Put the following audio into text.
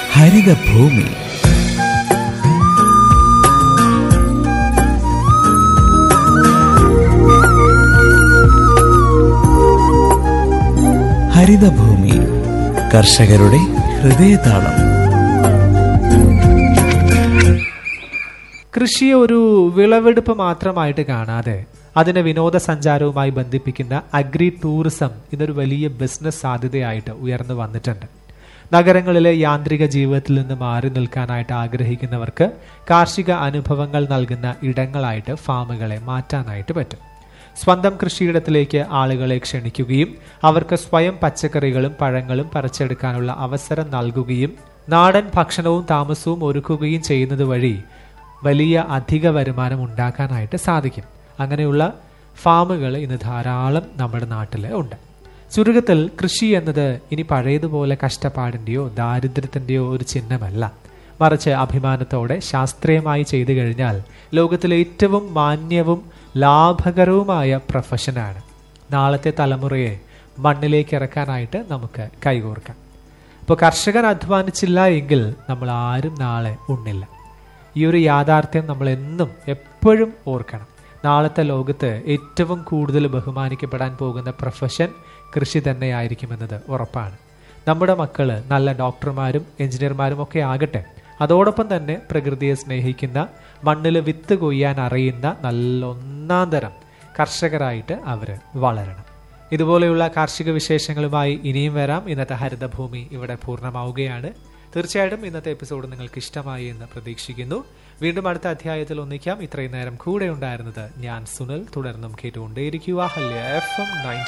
ഹരിതഭൂമി ഹരിതഭൂമി കർഷകരുടെ ഹൃദയതാളം കൃഷിയെ ഒരു വിളവെടുപ്പ് മാത്രമായിട്ട് കാണാതെ അതിനെ വിനോദസഞ്ചാരവുമായി ബന്ധിപ്പിക്കുന്ന അഗ്രി ടൂറിസം ഇന്നൊരു വലിയ ബിസിനസ് സാധ്യതയായിട്ട് ഉയർന്നു വന്നിട്ടുണ്ട് നഗരങ്ങളിലെ യാന്ത്രിക ജീവിതത്തിൽ നിന്ന് മാറി നിൽക്കാനായിട്ട് ആഗ്രഹിക്കുന്നവർക്ക് കാർഷിക അനുഭവങ്ങൾ നൽകുന്ന ഇടങ്ങളായിട്ട് ഫാമുകളെ മാറ്റാനായിട്ട് പറ്റും സ്വന്തം കൃഷിയിടത്തിലേക്ക് ആളുകളെ ക്ഷണിക്കുകയും അവർക്ക് സ്വയം പച്ചക്കറികളും പഴങ്ങളും പറിച്ചെടുക്കാനുള്ള അവസരം നൽകുകയും നാടൻ ഭക്ഷണവും താമസവും ഒരുക്കുകയും ചെയ്യുന്നത് വഴി വലിയ അധിക വരുമാനം ഉണ്ടാക്കാനായിട്ട് സാധിക്കും അങ്ങനെയുള്ള ഫാമുകൾ ഇന്ന് ധാരാളം നമ്മുടെ നാട്ടിൽ ഉണ്ട് ചുരുക്കത്തിൽ കൃഷി എന്നത് ഇനി പഴയതുപോലെ കഷ്ടപ്പാടിൻ്റെയോ ദാരിദ്ര്യത്തിൻ്റെയോ ഒരു ചിഹ്നമല്ല മറിച്ച് അഭിമാനത്തോടെ ശാസ്ത്രീയമായി ചെയ്തു കഴിഞ്ഞാൽ ലോകത്തിലെ ഏറ്റവും മാന്യവും ലാഭകരവുമായ പ്രൊഫഷനാണ് നാളത്തെ തലമുറയെ മണ്ണിലേക്ക് ഇറക്കാനായിട്ട് നമുക്ക് കൈകോർക്കാം ഇപ്പോൾ കർഷകൻ അധ്വാനിച്ചില്ല എങ്കിൽ നമ്മൾ ആരും നാളെ ഉണ്ണില്ല ഈ ഒരു യാഥാർത്ഥ്യം നമ്മൾ എന്നും എപ്പോഴും ഓർക്കണം നാളത്തെ ലോകത്ത് ഏറ്റവും കൂടുതൽ ബഹുമാനിക്കപ്പെടാൻ പോകുന്ന പ്രൊഫഷൻ കൃഷി തന്നെയായിരിക്കുമെന്നത് ഉറപ്പാണ് നമ്മുടെ മക്കള് നല്ല ഡോക്ടർമാരും എഞ്ചിനീയർമാരും ഒക്കെ ആകട്ടെ അതോടൊപ്പം തന്നെ പ്രകൃതിയെ സ്നേഹിക്കുന്ന മണ്ണിൽ വിത്ത് കൊയ്യാൻ അറിയുന്ന നല്ല ഒന്നാം തരം കർഷകരായിട്ട് അവർ വളരണം ഇതുപോലെയുള്ള കാർഷിക വിശേഷങ്ങളുമായി ഇനിയും വരാം ഇന്നത്തെ ഹരിതഭൂമി ഇവിടെ പൂർണ്ണമാവുകയാണ് തീർച്ചയായിട്ടും ഇന്നത്തെ എപ്പിസോഡ് നിങ്ങൾക്ക് ഇഷ്ടമായി എന്ന് പ്രതീക്ഷിക്കുന്നു വീണ്ടും അടുത്ത അധ്യായത്തിൽ ഒന്നിക്കാം ഇത്രയും നേരം കൂടെ ഉണ്ടായിരുന്നത് ഞാൻ സുനിൽ തുടർന്നും കേട്ടുകൊണ്ടേയിരിക്കുക ഹല്യ എഫ് എം നയൻറ്റി